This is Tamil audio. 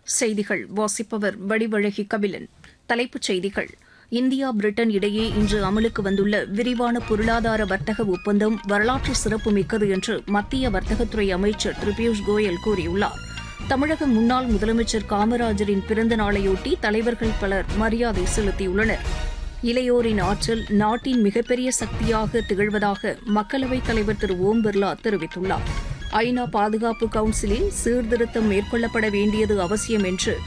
செய்திகள் வாசிப்பவர் வடிவழகி கபிலன் தலைப்புச் செய்திகள் இந்தியா பிரிட்டன் இடையே இன்று அமலுக்கு வந்துள்ள விரிவான பொருளாதார வர்த்தக ஒப்பந்தம் வரலாற்று சிறப்புமிக்கது என்று மத்திய வர்த்தகத்துறை அமைச்சர் திரு பியூஷ் கோயல் கூறியுள்ளார் தமிழக முன்னாள் முதலமைச்சர் காமராஜரின் பிறந்த நாளையொட்டி தலைவர்கள் பலர் மரியாதை செலுத்தியுள்ளனர் இளையோரின் ஆற்றல் நாட்டின் மிகப்பெரிய சக்தியாக திகழ்வதாக மக்களவைத் தலைவர் திரு ஓம் பிர்லா தெரிவித்துள்ளார் ஐநா பாதுகாப்பு கவுன்சிலில் சீர்திருத்தம் மேற்கொள்ளப்பட வேண்டியது அவசியம் என்று